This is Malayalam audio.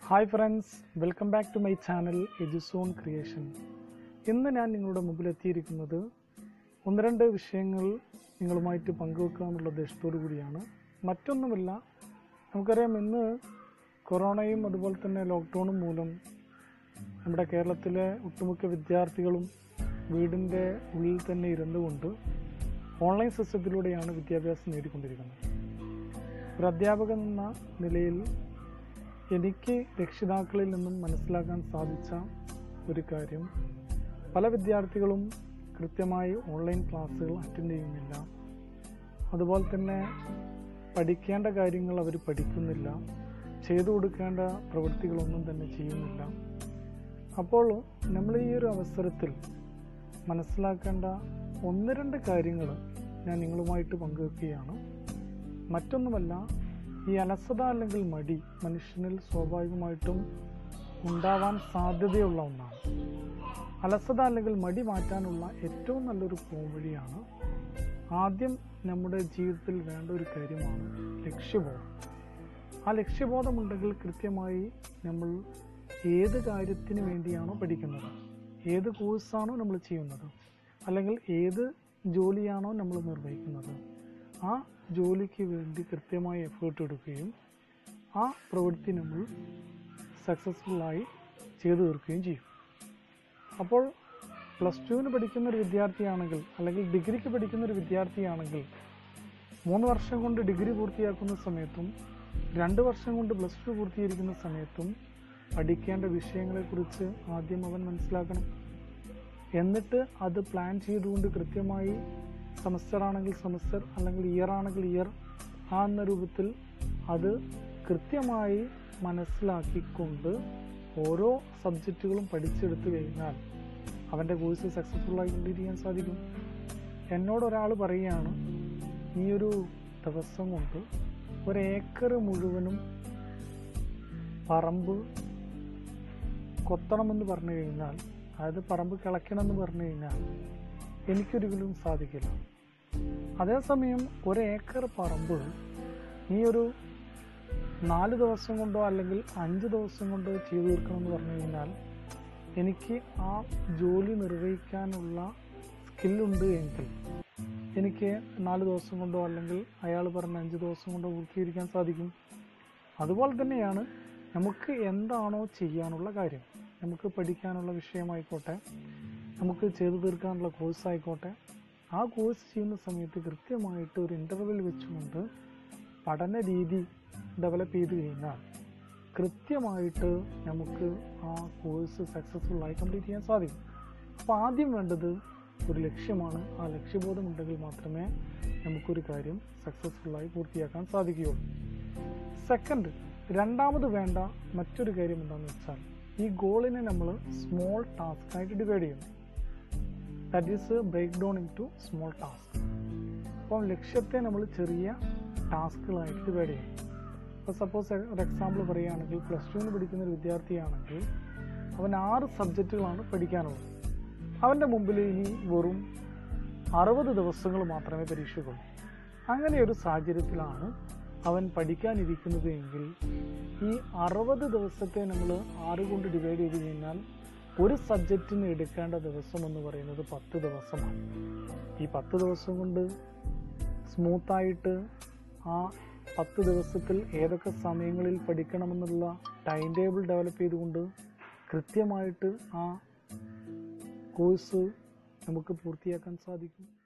hi friends welcome back to my channel Eduzone creation ഇന്ന് ഞാൻ നിങ്ങളുടെ മുമ്പിൽ എത്തിയിരിക്കുന്നത് ഒന്ന് രണ്ട് വിഷയങ്ങൾ നിങ്ങളുമായിട്ട് പങ്കുവെക്കുക എന്നുള്ള ഉദ്ദേശത്തോടു കൂടിയാണ് മറ്റൊന്നുമില്ല നമുക്കറിയാം ഇന്ന് കൊറോണയും അതുപോലെ തന്നെ ലോക്ക്ഡൗണും മൂലം നമ്മുടെ കേരളത്തിലെ ഒട്ടുമിക്ക വിദ്യാർത്ഥികളും വീടിൻ്റെ ഉള്ളിൽ തന്നെ ഇരുന്നുകൊണ്ട് ഓൺലൈൻ സിസ്റ്റത്തിലൂടെയാണ് വിദ്യാഭ്യാസം നേടിക്കൊണ്ടിരിക്കുന്നത് ഒരു അധ്യാപകൻ എന്ന നിലയിൽ എനിക്ക് രക്ഷിതാക്കളിൽ നിന്നും മനസ്സിലാക്കാൻ സാധിച്ച ഒരു കാര്യം പല വിദ്യാർത്ഥികളും കൃത്യമായി ഓൺലൈൻ ക്ലാസ്സുകൾ അറ്റൻഡ് ചെയ്യുന്നില്ല അതുപോലെ തന്നെ പഠിക്കേണ്ട കാര്യങ്ങൾ അവർ പഠിക്കുന്നില്ല ചെയ്തു കൊടുക്കേണ്ട പ്രവൃത്തികളൊന്നും തന്നെ ചെയ്യുന്നില്ല അപ്പോൾ നമ്മൾ ഈ ഒരു അവസരത്തിൽ മനസ്സിലാക്കേണ്ട ഒന്ന് രണ്ട് കാര്യങ്ങൾ ഞാൻ നിങ്ങളുമായിട്ട് പങ്കുവെക്കുകയാണ് മറ്റൊന്നുമല്ല ഈ അലസത അല്ലെങ്കിൽ മടി മനുഷ്യനിൽ സ്വാഭാവികമായിട്ടും ഉണ്ടാവാൻ സാധ്യതയുള്ള ഒന്നാണ് അലസത അല്ലെങ്കിൽ മടി മാറ്റാനുള്ള ഏറ്റവും നല്ലൊരു പോംവഴിയാണ് ആദ്യം നമ്മുടെ ജീവിതത്തിൽ വേണ്ട ഒരു കാര്യമാണ് ലക്ഷ്യബോധം ആ ലക്ഷ്യബോധമുണ്ടെങ്കിൽ കൃത്യമായി നമ്മൾ ഏത് കാര്യത്തിന് വേണ്ടിയാണോ പഠിക്കുന്നത് ഏത് കോഴ്സാണോ നമ്മൾ ചെയ്യുന്നത് അല്ലെങ്കിൽ ഏത് ജോലിയാണോ നമ്മൾ നിർവഹിക്കുന്നത് ആ ജോലിക്ക് വേണ്ടി കൃത്യമായി എഫേർട്ട് എടുക്കുകയും ആ പ്രവൃത്തി നമ്മൾ സക്സസ്ഫുള്ളായി ചെയ്തു തീർക്കുകയും ചെയ്യും അപ്പോൾ പ്ലസ് ടുവിന് പഠിക്കുന്ന ഒരു വിദ്യാർത്ഥിയാണെങ്കിൽ അല്ലെങ്കിൽ ഡിഗ്രിക്ക് പഠിക്കുന്ന ഒരു വിദ്യാർത്ഥിയാണെങ്കിൽ മൂന്ന് വർഷം കൊണ്ട് ഡിഗ്രി പൂർത്തിയാക്കുന്ന സമയത്തും രണ്ട് വർഷം കൊണ്ട് പ്ലസ് ടു പൂർത്തീകരിക്കുന്ന സമയത്തും പഠിക്കേണ്ട വിഷയങ്ങളെക്കുറിച്ച് ആദ്യം അവൻ മനസ്സിലാക്കണം എന്നിട്ട് അത് പ്ലാൻ ചെയ്തുകൊണ്ട് കൃത്യമായി സെമസ്റ്റർ ആണെങ്കിൽ സെമസ്റ്റർ അല്ലെങ്കിൽ ഇയർ ആണെങ്കിൽ ഇയർ ആ എന്ന രൂപത്തിൽ അത് കൃത്യമായി മനസ്സിലാക്കിക്കൊണ്ട് ഓരോ സബ്ജക്റ്റുകളും പഠിച്ചെടുത്തു കഴിഞ്ഞാൽ അവൻ്റെ കോഴ്സ് സക്സസ്ഫുൾ ആയിക്കൊണ്ടിരിക്കാൻ സാധിക്കും എന്നോട് ഒരാൾ പറയുകയാണ് ഈ ഒരു ദിവസം കൊണ്ട് ഒരു ഏക്കർ മുഴുവനും പറമ്പ് കൊത്തണമെന്ന് പറഞ്ഞു കഴിഞ്ഞാൽ അതായത് പറമ്പ് കിളയ്ക്കണമെന്ന് പറഞ്ഞു കഴിഞ്ഞാൽ എനിക്കൊരിക്കലും സാധിക്കില്ല അതേസമയം ഒരു ഏക്കർ പറമ്പ് ഈ ഒരു നാല് ദിവസം കൊണ്ടോ അല്ലെങ്കിൽ അഞ്ച് ദിവസം കൊണ്ടോ ചെയ്തു തീർക്കണമെന്ന് പറഞ്ഞു കഴിഞ്ഞാൽ എനിക്ക് ആ ജോലി നിർവഹിക്കാനുള്ള സ്കില്ലുണ്ട് എങ്കിൽ എനിക്ക് നാല് ദിവസം കൊണ്ടോ അല്ലെങ്കിൽ അയാൾ പറഞ്ഞ അഞ്ച് ദിവസം കൊണ്ടോ പൂർത്തീകരിക്കാൻ സാധിക്കും അതുപോലെ തന്നെയാണ് നമുക്ക് എന്താണോ ചെയ്യാനുള്ള കാര്യം നമുക്ക് പഠിക്കാനുള്ള വിഷയമായിക്കോട്ടെ നമുക്ക് ചെയ്തു തീർക്കാനുള്ള കോഴ്സ് ആയിക്കോട്ടെ ആ കോഴ്സ് ചെയ്യുന്ന സമയത്ത് കൃത്യമായിട്ട് ഒരു ഇൻ്റർവെൽ വെച്ചുകൊണ്ട് പഠന രീതി ഡെവലപ്പ് ചെയ്ത് കഴിഞ്ഞാൽ കൃത്യമായിട്ട് നമുക്ക് ആ കോഴ്സ് സക്സസ്ഫുള്ളായി കംപ്ലീറ്റ് ചെയ്യാൻ സാധിക്കും അപ്പോൾ ആദ്യം വേണ്ടത് ഒരു ലക്ഷ്യമാണ് ആ ലക്ഷ്യബോധം ഉണ്ടെങ്കിൽ മാത്രമേ നമുക്കൊരു കാര്യം സക്സസ്ഫുള്ളായി പൂർത്തിയാക്കാൻ സാധിക്കുകയുള്ളൂ സെക്കൻഡ് രണ്ടാമത് വേണ്ട മറ്റൊരു കാര്യം എന്താണെന്ന് വെച്ചാൽ ഈ ഗോളിനെ നമ്മൾ സ്മോൾ ടാസ്ക് ആയിട്ട് ഡിവൈഡ് ചെയ്യുന്നു that is break down into small task അപ്പം ലക്ഷ്യത്തെ നമ്മൾ ചെറിയ ടാസ്കുകളായിട്ട് ഡിവൈഡ് ചെയ്യും ഇപ്പോൾ സപ്പോസ് ഒരു എക്സാമ്പിൾ പറയുകയാണെങ്കിൽ പ്ലസ് ടുവിന് പഠിക്കുന്ന ഒരു വിദ്യാർത്ഥിയാണെങ്കിൽ അവൻ ആറ് സബ്ജക്റ്റുകളാണ് പഠിക്കാനുള്ളത് അവൻ്റെ മുമ്പിൽ ഇനി വെറും അറുപത് ദിവസങ്ങൾ മാത്രമേ പരീക്ഷയുള്ളൂ അങ്ങനെ ഒരു സാഹചര്യത്തിലാണ് അവൻ പഠിക്കാനിരിക്കുന്നത് എങ്കിൽ ഈ അറുപത് ദിവസത്തെ നമ്മൾ ആറ് കൊണ്ട് ഡിവൈഡ് ചെയ്ത് കഴിഞ്ഞാൽ ഒരു സബ്ജക്റ്റിന് എടുക്കേണ്ട ദിവസം എന്ന് പറയുന്നത് പത്ത് ദിവസമാണ് ഈ പത്ത് ദിവസം കൊണ്ട് സ്മൂത്തായിട്ട് ആ പത്ത് ദിവസത്തിൽ ഏതൊക്കെ സമയങ്ങളിൽ പഠിക്കണമെന്നുള്ള ടൈം ടേബിൾ ഡെവലപ്പ് ചെയ്തുകൊണ്ട് കൃത്യമായിട്ട് ആ കോഴ്സ് നമുക്ക് പൂർത്തിയാക്കാൻ സാധിക്കും